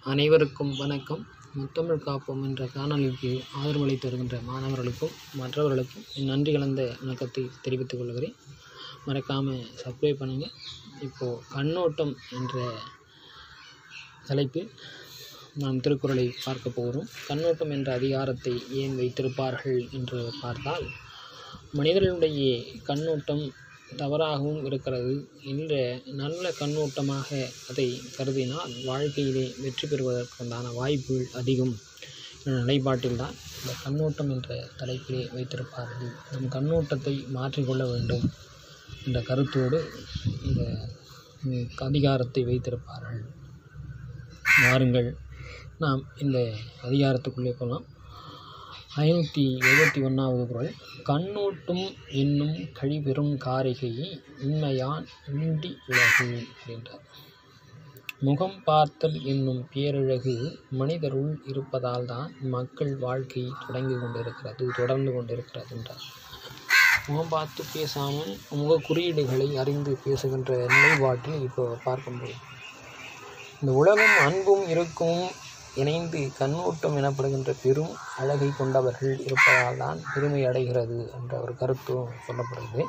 அனைவருக்கும் வணக்கம் முத்தமிழ் காப்போம் என்ற காணொளிக்கு ஆதரவளித்து வருகின்ற மாணவர்களுக்கும் மற்றவர்களுக்கும் என் நன்றி கலந்த வணக்கத்தை தெரிவித்துக் கொள்கிறேன் மறக்காமல் சப்ஸ்கிரைப் பண்ணுங்கள் இப்போது கண்ணோட்டம் என்ற தலைப்பில் நாம் திருக்குறளை பார்க்க போகிறோம் கண்ணோட்டம் என்ற அதிகாரத்தை ஏன் வைத்திருப்பார்கள் என்று பார்த்தால் மனிதர்களுடைய கண்ணோட்டம் தவறாகவும் இருக்கிறது என்ற நல்ல கண்ணோட்டமாக அதை கருதினால் வாழ்க்கையிலே வெற்றி பெறுவதற்குண்டான வாய்ப்புகள் அதிகம் என்ற நிலைப்பாட்டில்தான் இந்த கண்ணோட்டம் என்ற தலைப்பிலே வைத்திருப்பார்கள் நம் கண்ணோட்டத்தை மாற்றிக்கொள்ள வேண்டும் என்ற கருத்தோடு இந்த ம், அதிகாரத்தை வைத்திருப்பார்கள் வாருங்கள் நாம் இந்த அதிகாரத்துக்குள்ளே போகலாம் ஐநூற்றி எழுபத்தி ஒன்றாவது குறள் கண்ணோட்டும் என்னும் கழிபெறும் காரிகையை உண்மையான் உண்டி உலகு அப்படின்றார் முகம் பார்த்தல் என்னும் பேரழகு மனிதருள் இருப்பதால் தான் மக்கள் வாழ்க்கை தொடங்கி கொண்டிருக்கிறது தொடர்ந்து கொண்டிருக்கிறது என்றார் முகம் பார்த்து பேசாமல் முக குறியீடுகளை அறிந்து பேசுகின்ற நிலைப்பாட்டில் இப்போ பார்க்க முடியும் இந்த உலகம் அன்பும் இருக்கும் இணைந்து கண்ணோட்டம் எனப்படுகின்ற பெரும் அழகை கொண்டவர்கள் இருப்பதால் தான் பெருமை அடைகிறது என்ற ஒரு கருத்தும் சொல்லப்படுகிறது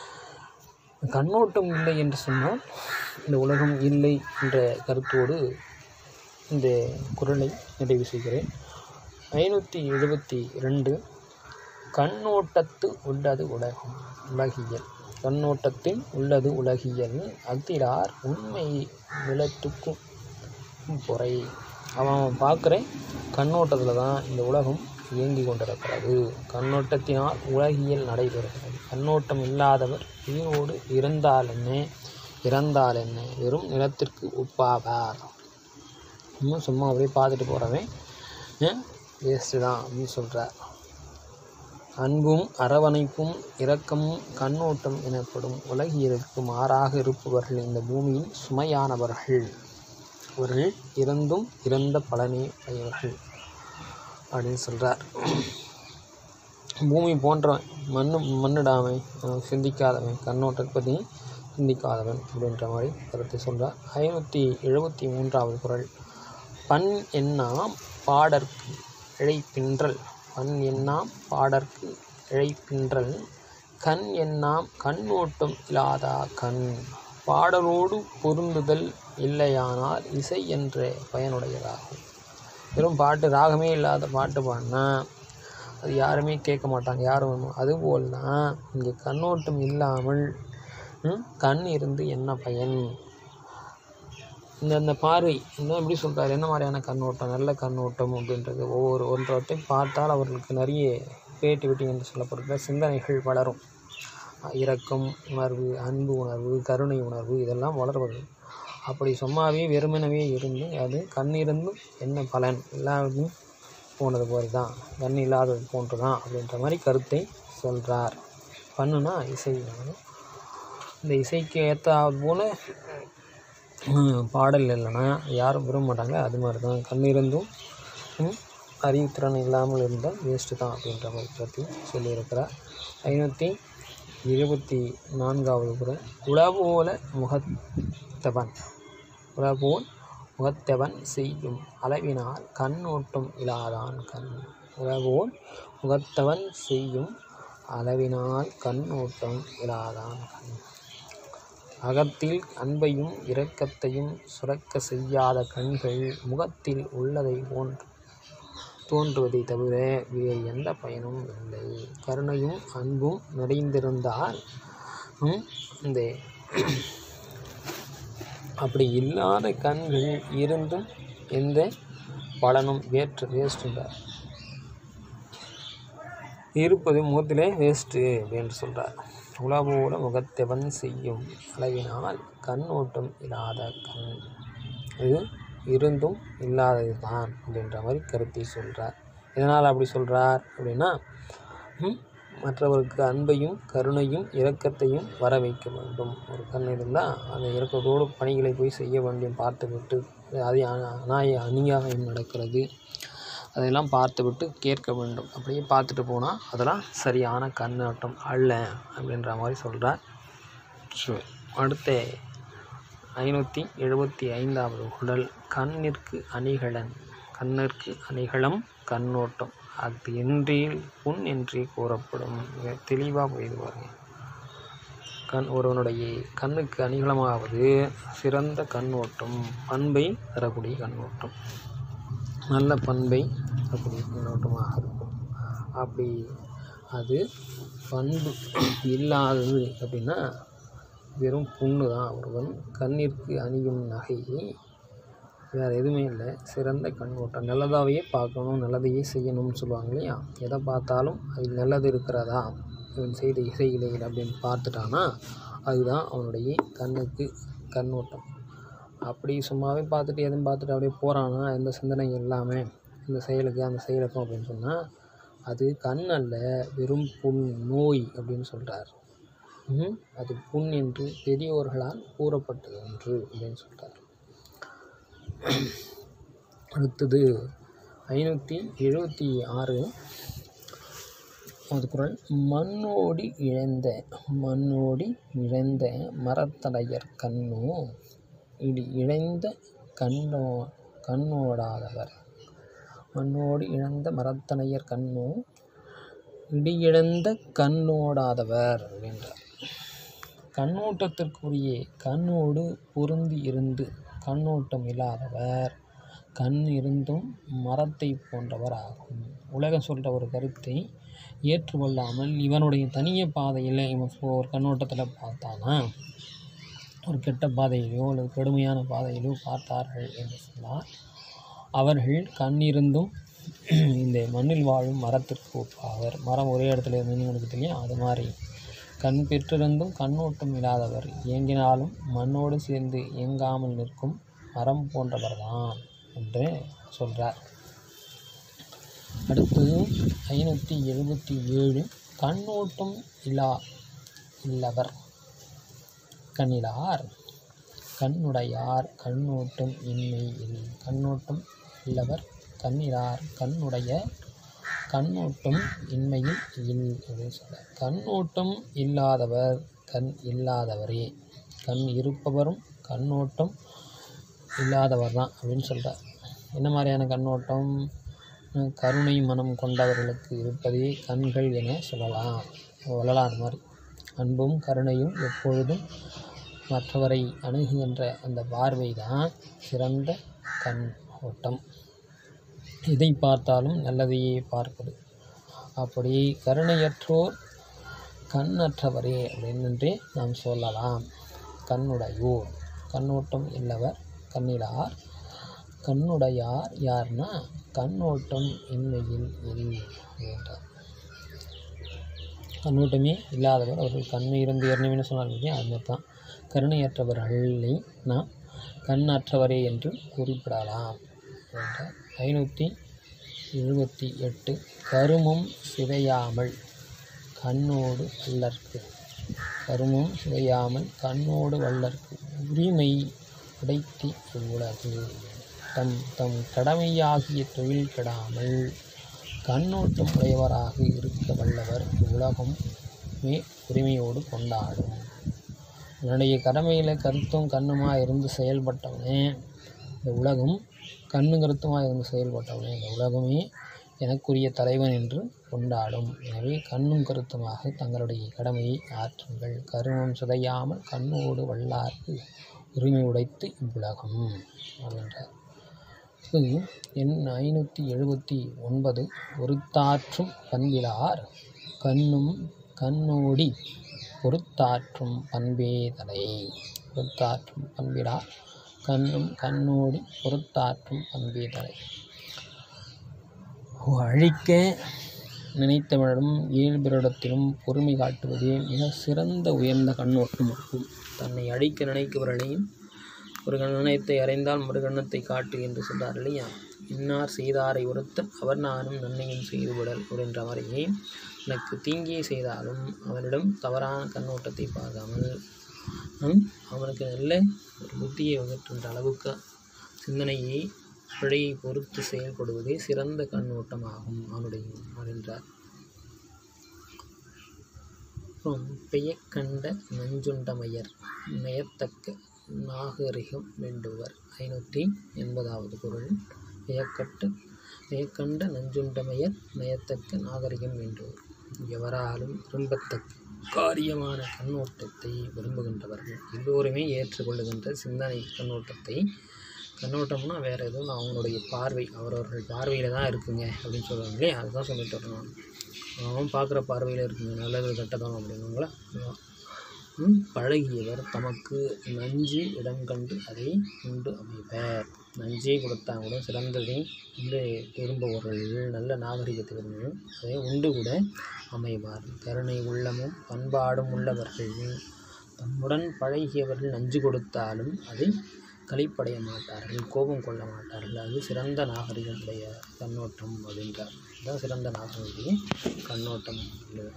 கண்ணோட்டம் இல்லை என்று சொன்னால் இந்த உலகம் இல்லை என்ற கருத்தோடு இந்த குரலை நிறைவு செய்கிறேன் ஐநூற்றி எழுபத்தி ரெண்டு கண்ணோட்டத்து உள்ளது உலகம் உலகியல் கண்ணோட்டத்தில் உள்ளது உலகியல் அத்திரார் உண்மை விளத்துக்கும் பொறை அவன் பார்க்குற கண்ணோட்டத்தில் தான் இந்த உலகம் இயங்கி கொண்டிருக்கிறது கண்ணோட்டத்தினால் உலகியல் நடைபெறுகிறது கண்ணோட்டம் இல்லாதவர் உயிரோடு இருந்தால் என்ன இறந்தால் என்ன வெறும் நிலத்திற்கு ஒப்பாவார் இன்னும் சும்மா அப்படியே பார்த்துட்டு போகிறவன் வேஸ்ட்டு தான் அப்படின்னு சொல்கிறார் அன்பும் அரவணைப்பும் இரக்கமும் கண்ணோட்டம் எனப்படும் உலகியலுக்கு மாறாக இருப்பவர்கள் இந்த பூமியில் சுமையானவர்கள் அவர்கள் இறந்தும் இறந்த பலனே அடையவர்கள் அப்படின்னு சொல்கிறார் பூமி போன்றவன் மண்ணு மண்ணிடாமை அவன் சிந்திக்காதவன் கண்ணோட்டத்தை பற்றி சிந்திக்காதவன் அப்படின்ற மாதிரி கருத்தை சொல்கிறார் ஐநூற்றி எழுபத்தி மூன்றாவது குறள் பண் எண்ணாம் பாடற்கு இழைப்பின்றல் பண் எண்ணாம் பாடற்கு இழைப்பின்றல் கண் எண்ணாம் கண்ணோட்டம் இல்லாதா கண் பாடலோடு பொருந்துதல் இல்லையானால் இசை என்ற பயனுடையதாகும் வெறும் பாட்டு ராகமே இல்லாத பாட்டு பாடினா அது யாருமே கேட்க மாட்டாங்க யாரும் அதுபோல் தான் இங்கே கண்ணோட்டம் இல்லாமல் ம், கண் இருந்து என்ன பயன் இந்த இந்த பார்வை இன்னும் எப்படி சொல்கிறார் என்ன மாதிரியான கண்ணோட்டம் நல்ல கண்ணோட்டம் அப்படின்றது ஒவ்வொரு ஒன்றவற்றையும் பார்த்தால் அவர்களுக்கு நிறைய கிரியேட்டிவிட்டி என்று சொல்லப்படுகிற சிந்தனைகள் வளரும் இரக்கம் உணர்வு அன்பு உணர்வு கருணை உணர்வு இதெல்லாம் வளர்வது அப்படி சும்மாவே வெறுமனவே இருந்து அது கண் இருந்தும் என்ன பலன் எல்லாருக்கும் போனது போல தான் கண் இல்லாதது போன்று தான் அப்படின்ற மாதிரி கருத்தை சொல்கிறார் பண்ணுனா இசை இந்த இசைக்கு ஏற்றாது போல ஹம், பாடல் இல்லைன்னா யாரும் விரும்ப மாட்டாங்க அது மாதிரி தான் கண் இருந்தும் ஹம், அறிவுத்திறன் இல்லாமல் இருந்தால் வேஸ்ட்டு தான் அப்படின்ற மாதிரி கருத்தை சொல்லியிருக்கிறார் ஐநூற்றி இருபத்தி நான்காவது குரல் உளவோல முகத்தவன் உளவோல் முகத்தவன் செய்யும் அளவினால் கண்ணோட்டம் இலாதான் கண் உளவோல் முகத்தவன் செய்யும் அளவினால் கண்ணோட்டம் இலாதான் கண் அகத்தில் அன்பையும் இரக்கத்தையும் சுரக்க செய்யாத கண்கள் முகத்தில் உள்ளதை போன்று தோன்றுவதை தவிர வேறு எந்த பயனும் இல்லை கருணையும் அன்பும் நிறைந்திருந்தால் ம், இந்த அப்படி இல்லாத கண்கள் இருந்தும் எந்த பலனும் வேற்று வேஸ்ட்டுன்றார் இருப்பது முகத்திலே வேஸ்ட்டு அப்படின்னு சொல்கிறார் உலகோட முகத்தவன் செய்யும் அளவினால் கண்ணோட்டம் இல்லாத கண் இது இருந்தும் இல்லாதது தான் அப்படின்ற மாதிரி கருத்தை சொல்கிறார் இதனால் அப்படி சொல்கிறார் அப்படின்னா ம், மற்றவருக்கு அன்பையும் கருணையும் இரக்கத்தையும் வர வைக்க வேண்டும் ஒரு கண் இருந்தால் அந்த இரக்கத்தோடு பணிகளை போய் செய்ய வேண்டும் பார்த்துவிட்டு அது அ- அநாய அநியாயம் நடக்கிறது அதையெல்லாம் பார்த்துவிட்டு கேட்க வேண்டும் அப்படியே பார்த்துட்டு போனால் அதெல்லாம் சரியான கண்ணோட்டம் அல்ல அப்படின்ற மாதிரி சொல்கிறார் ஸோ அடுத்த ஐநூற்றி எழுபத்தி ஐந்தாவது குடல் கண்ணிற்கு அணிகலன் கண்ணிற்கு அணிகலம் கண்ணோட்டம் அது என்றில் புண் என்றே கூறப்படும் மிக தெளிவாக புரியுது பாருங்க கண் ஒருவனுடைய கண்ணுக்கு அணிகலமாவது சிறந்த கண்ணோட்டம் பண்பை தரக்கூடிய கண்ணோட்டம் நல்ல பண்பை தரக்கூடிய கண்ணோட்டமாக இருக்கும் அப்படி அது பண்பு இல்லாதது அப்படின்னா வெறும் புண்ணு தான் ஒருவன் கண்ணிற்கு அணியும் நகை வேறு எதுவுமே இல்லை சிறந்த கண்ணோட்டம் நல்லதாகவே பார்க்கணும் நல்லதையே செய்யணும்னு சொல்லுவாங்க இல்லையா எதை பார்த்தாலும் அதில் நல்லது இருக்கிறதா இவன் செய்த இசையிலையில் அப்படின்னு பார்த்துட்டானா அதுதான் அவனுடைய கண்ணுக்கு கண்ணோட்டம் அப்படி சும்மாவே பார்த்துட்டு எதுவும் பார்த்துட்டு அப்படியே போகிறானா எந்த சிந்தனை இல்லாமல் இந்த செயலுக்கு அந்த செயலுக்கும் அப்படின்னு சொன்னால் அது கண் அல்ல வெறும் புண் நோய் அப்படின்னு சொல்கிறார் ம், அது புண் என்று பெரியோர்களால் கூறப்பட்டது ஒன்று அப்படின்னு சொல்கிறார் அடுத்தது ஐநூற்றி எழுபத்தி ஆறு அது குரல் மண்ணோடி இழந்த மண்ணோடி இழந்த மரத்தலையர் கண்ணோ இடி இழைந்த கண்ணோ கண்ணோடாதவர் மண்ணோடு இழந்த மரத்தனையர் கண்ணோ இடியிழந்த கண்ணோடாதவர் அப்படின்றார் கண்ணோட்டத்திற்குரிய கண்ணோடு பொருந்தி இருந்து கண்ணோட்டம் இல்லாதவர் கண் இருந்தும் மரத்தை போன்றவர் ஆகும் உலகம் சொல்கிற ஒரு கருத்தை ஏற்றுக்கொள்ளாமல் இவனுடைய தனிய பாதையில் இவன் இப்போ ஒரு கண்ணோட்டத்தில் பார்த்தானா ஒரு கெட்ட பாதையிலோ அல்லது கடுமையான பாதையிலோ பார்த்தார்கள் என்று சொன்னால் அவர்கள் கண்ணிருந்தும் இந்த மண்ணில் வாழும் மரத்திற்கு ஒப்பாவர் மரம் ஒரே இடத்துல இருந்து உங்களுக்கு தெரியும் அது மாதிரி கண் பெற்றிருந்தும் கண்ணோட்டம் இல்லாதவர் இயங்கினாலும் மண்ணோடு சேர்ந்து இயங்காமல் நிற்கும் மரம் போன்றவர்தான் என்று சொல்கிறார் அடுத்தது ஐநூற்றி எழுபத்தி ஏழு கண்ணோட்டம் இல்லா இல்லவர் கண்ணிலார் கண்ணுடையார் கண்ணோட்டம் இன்மை இல் கண்ணோட்டம் இல்லவர் கண்ணிலார் கண்ணுடைய கண்ணோட்டம் இன்மையில் இல் அப்படின்னு சொல்கிறார் கண்ணோட்டம் இல்லாதவர் கண் இல்லாதவரே கண் இருப்பவரும் கண்ணோட்டம் இல்லாதவர் தான் அப்படின்னு சொல்கிறார் என்ன மாதிரியான கண்ணோட்டம் அஹ் கருணை மனம் கொண்டவர்களுக்கு இருப்பதே கண்கள் என சொல்லலாம் சொல்லலாம் அது மாதிரி அன்பும் கருணையும் எப்பொழுதும் மற்றவரை அணுகுகின்ற அந்த பார்வை தான் சிறந்த கண் ஓட்டம் எதை பார்த்தாலும் நல்லதையே பார்ப்பது அப்படி கருணையற்றோர் கண்ணற்றவரே அப்படின்றே நாம் சொல்லலாம் கண்ணுடையோர் கண்ணோட்டம் இல்லவர் கண்ணிலார் கண்ணுடையார் யார்னா கண்ணோட்டம் இன்மையில் இல் என்றார் கண்ணோட்டமே இல்லாதவர் அவர்கள் கண்ணு இருந்து ஏற்கனவே சொன்னாங்க இல்லையா அது மாதிரி தான் கருணையற்றவர்களை நாம் கண்ணற்றவரே என்று குறிப்பிடலாம் என்றார் ஐநூற்றி எழுபத்தி எட்டு கருமம் சிதையாமல் கண்ணோடு வல்லர்க்கு கருமம் சிதையாமல் கண்ணோடு வல்லர்க்கு உரிமை உடைத்தி இவ்வுலகு தம் தம் கடமையாகிய தொழில் கெடாமல் கண்ணோட்டம் உடையவராக இருக்க வல்லவர் இவ்வுலகம் மே உரிமையோடு கொண்டாடும் என்னுடைய கடமையில் கருத்தும் கண்ணுமாக இருந்து செயல்பட்டவனே இந்த உலகம் கண்ணு கருத்துமாக இருந்து செயல்பட்டவனே இந்த உலகமே எனக்குரிய தலைவன் என்று கொண்டாடும் எனவே கண்ணும் கருத்துமாக தங்களுடைய கடமையை ஆற்றுங்கள் கருமம் சிதையாமல் கண்ணோடு வல்லார்க்கு உரிமை உடைத்து இவ்வுலகம் அப்படின்றார் இது எண் ஐநூற்றி எழுபத்தி ஒன்பது ஒருத்தாற்றும் பண்பிலார் கண்ணும் கண்ணோடி பொறுத்தாற்றும் பண்பே தலை பொறுத்தாற்றும் பண்பிலார் கண்ணும் கண்ணோடி பொறுத்தாற்றும் பண்பே தலை அழிக்க நினைத்தவரிடம் இயல்பிரிடத்திலும் பொறுமை காட்டுவதே மிக சிறந்த உயர்ந்த கண்ணோட்டமாகும் தன்னை அழிக்க நினைக்கிறவர்களையும் ஒரு கண்ணத்தை அறைந்தால் மறு கண்ணத்தை காட்டு என்று சொல்றார் இல்லையா இன்னார் செய்தாரை ஒருத்தன் அவர் நானும் நன்மையும் செய்து விடல் அப்படின்ற மாதிரி எனக்கு தீங்கியை செய்தாலும் அவனிடம் தவறான கண்ணோட்டத்தை பார்க்காமல் ஹம், அவனுக்கு நல்ல ஒரு புத்தியை வகுக்கின்ற அளவுக்கு சிந்தனையை பிழையை பொறுத்து செயல்படுவதே சிறந்த கண்ணோட்டமாகும் அவனுடைய அப்படின்றார் அப்புறம் பெயக்கண்ட நஞ்சுண்டமையர் நயத்தக்க நாகரிகம் வேண்டுவர் ஐநூற்றி எண்பதாவது குரல் வியக்கட்டு வியக்கண்ட நஞ்சுண்டமையர் நயத்தக்க நாகரிகம் வேண்டுவர் எவராலும் விரும்பத்தக்க காரியமான கண்ணோட்டத்தை விரும்புகின்றவர்கள் எல்லோருமே ஏற்றுக்கொள்ளுகின்ற சிந்தனை கண்ணோட்டத்தை கண்ணோட்டம்னா வேறு எதுவும் அவங்களுடைய பார்வை அவரவர்கள் பார்வையில் தான் இருக்குங்க அப்படின்னு சொல்லுவாங்க இல்லையா அதுதான் சொல்லிட்டு வரணும் அவன் பார்க்குற பார்வையில் இருக்குங்க நல்லது கெட்டதம் அப்படின்னுங்களா ம், பழகியவர் தமக்கு நஞ்சு இடம் கண்டு அதை உண்டு அமைப்பர் நஞ்சே கொடுத்தா கூட சிறந்ததை வந்து விரும்புபவர்கள் நல்ல நாகரிகத்தை விரும்பும் அதை உண்டு கூட அமைவார் கருணை உள்ளமும் பண்பாடும் உள்ளவர்கள் தம்முடன் பழகியவர்கள் நஞ்சு கொடுத்தாலும் அதை களிப்படைய மாட்டார்கள் கோபம் கொள்ள மாட்டார்கள் அது சிறந்த நாகரிகம் உடைய கண்ணோட்டம் அப்படின்றார் அதுதான் சிறந்த நாகரிக கண்ணோட்டம் உள்ளது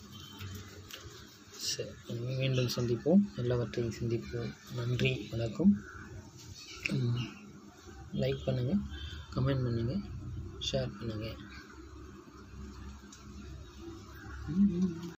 சரி மீண்டும் சந்திப்போம் எல்லாவற்றையும் சிந்திப்போம் நன்றி வணக்கம் லைக் பண்ணுங்கள் கமெண்ட் பண்ணுங்கள் ஷேர் பண்ணுங்கள்